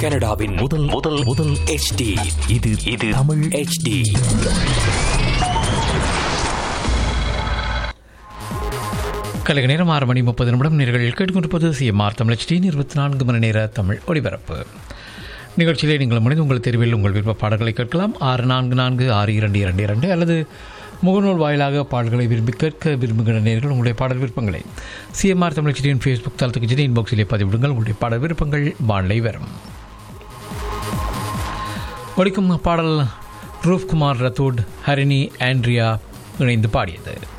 கனடாவின் முதல் முதல் முதல் HD இது இது தமிழ் HD கலைக நேரம் ஆறு மணி முப்பது நிமிடம் நேர்கள் கேட்டுக்கொண்டிருப்பது சிஎம்ஆர் தமிழ் டி இருபத்தி நான்கு மணி நேர தமிழ் ஒளிபரப்பு நிகழ்ச்சியிலே நீங்கள் முடிந்து உங்கள் தெருவில் உங்கள் விருப்ப பாடல்களை கேட்கலாம் ஆறு நான்கு நான்கு ஆறு இரண்டு இரண்டு இரண்டு அல்லது முகநூல் வாயிலாக பாடல்களை விரும்பி கேட்க விரும்புகிற நேர்கள் உங்களுடைய பாடல் விருப்பங்களை சிஎம்ஆர் தமிழ் டியின் ஃபேஸ்புக் தளத்துக்கு சென்று இன்பாக்ஸிலே பதிவிடுங்கள் உங்களுடைய பாடல் விருப்பங்கள் வானிலை வரும் ஒழிக்கும் பாடல் ரூப்குமார் ரத்தோட் ஹரிணி ஆண்ட்ரியா இணைந்து பாடியது